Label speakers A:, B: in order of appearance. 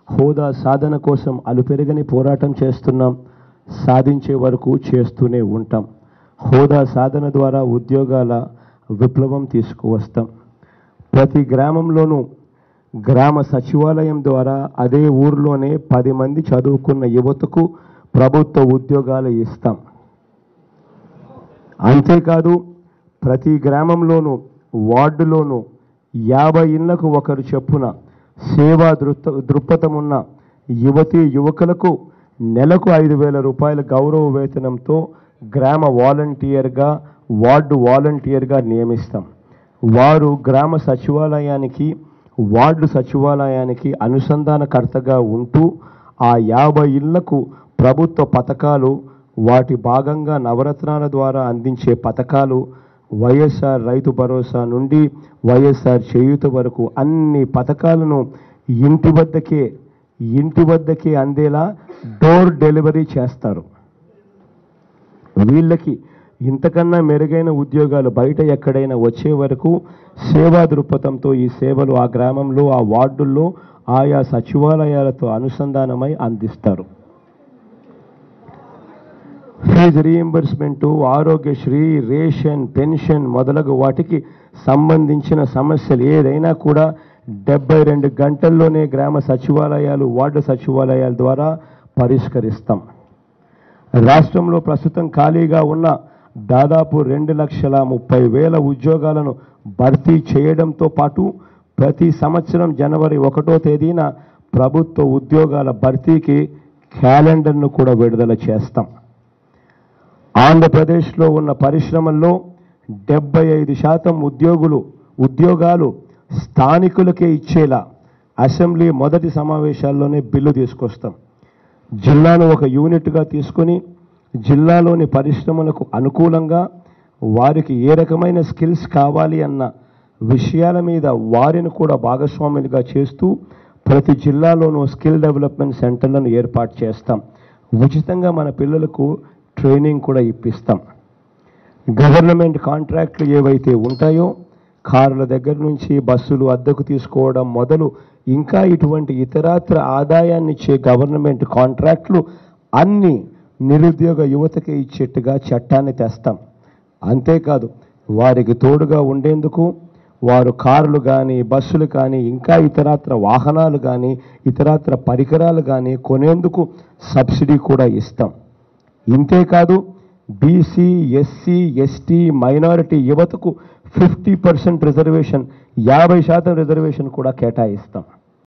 A: హోదా సాధన కోసం అలుపెరగని పోరాటం చేస్తున్నాం సాధించే వరకు చేస్తూనే ఉంటాం హోదా సాధన ద్వారా ఉద్యోగాల విప్లవం తీసుకువస్తాం ప్రతి గ్రామంలోనూ గ్రామ సచివాలయం ద్వారా అదే ఊర్లోనే పది మంది చదువుకున్న యువతకు ప్రభుత్వ ఉద్యోగాలు ఇస్తాం అంతేకాదు ప్రతి గ్రామంలోనూ వార్డులోనూ యాభై ఇళ్లకు ఒకరు చెప్పున సేవా దృక్త దృక్పథం ఉన్న యువతీ యువకులకు నెలకు ఐదు వేల రూపాయల గౌరవ వేతనంతో గ్రామ వాలంటీర్గా వార్డు వాలంటీర్గా నియమిస్తాం వారు గ్రామ సచివాలయానికి వార్డు సచివాలయానికి అనుసంధానకర్తగా ఉంటూ ఆ యాభై ఇళ్లకు ప్రభుత్వ పథకాలు వాటి భాగంగా నవరత్నాల ద్వారా అందించే పథకాలు వైఎస్ఆర్ రైతు భరోసా నుండి వైఎస్ఆర్ చేయూత వరకు అన్ని పథకాలను ఇంటి వద్దకే ఇంటి వద్దకే అందేలా డోర్ డెలివరీ చేస్తారు వీళ్ళకి ఇంతకన్నా మెరుగైన ఉద్యోగాలు బయట ఎక్కడైనా వచ్చే వరకు సేవా దృక్పథంతో ఈ సేవలు ఆ గ్రామంలో ఆ వార్డుల్లో ఆయా సచివాలయాలతో అనుసంధానమై అందిస్తారు fee reimbursement Aarogyasri ration pension మొదలగు వాటికి సంబంధించిన సమస్యలు ఏదైనా కూడా డెబ్బై రెండు గంటల్లోనే గ్రామ సచివాలయాలు వార్డు సచివాలయాల ద్వారా పరిష్కరిస్తాం రాష్ట్రంలో ప్రస్తుతం ఖాళీగా ఉన్న దాదాపు రెండు లక్షల ముప్పై వేల ఉద్యోగాలను భర్తీ చేయడంతో పాటు ప్రతి సంవత్సరం జనవరి ఒకటో తేదీన ప్రభుత్వ ఉద్యోగాల భర్తీకి క్యాలెండర్ను కూడా విడుదల చేస్తాం ఆంధ్రప్రదేశ్లో ఉన్న పరిశ్రమల్లో డెబ్బై ఐదు శాతం ఉద్యోగులు ఉద్యోగాలు స్థానికులకే ఇచ్చేలా అసెంబ్లీ మొదటి సమావేశాల్లోనే బిల్లు తీసుకొస్తాం జిల్లాను ఒక యూనిట్గా తీసుకొని జిల్లాలోని పరిశ్రమలకు అనుకూలంగా వారికి ఏ రకమైన స్కిల్స్ కావాలి అన్న విషయాల మీద వారిని కూడా భాగస్వాములుగా చేస్తూ ప్రతి జిల్లాలోనూ స్కిల్ డెవలప్మెంట్ సెంటర్లను ఏర్పాటు చేస్తాం ఉచితంగా మన పిల్లలకు ట్రైనింగ్ కూడా ఇప్పిస్తాం గవర్నమెంట్ కాంట్రాక్ట్లు ఏవైతే ఉంటాయో కార్ల దగ్గర నుంచి బస్సులు అద్దెకు తీసుకోవడం మొదలు ఇంకా ఇటువంటి ఇతరాత్ర ఆదాయాన్ని ఇచ్చే గవర్నమెంట్ కాంట్రాక్ట్లు అన్ని నిరుద్యోగ యువతకి ఇచ్చేట్టుగా చట్టాన్ని తెస్తాం అంతేకాదు వారికి తోడుగా ఉండేందుకు వారు కార్లు కానీ బస్సులు కానీ ఇంకా ఇతరాత్ర వాహనాలు కానీ ఇతరాత్ర పరికరాలు కానీ కొనేందుకు సబ్సిడీ కూడా ఇస్తాం ఇంతేకాదు బీసీ ఎస్సీ ఎస్టీ మైనారిటీ యువతకు ఫిఫ్టీ పర్సెంట్ రిజర్వేషన్ యాభై శాతం రిజర్వేషన్ కూడా కేటాయిస్తాం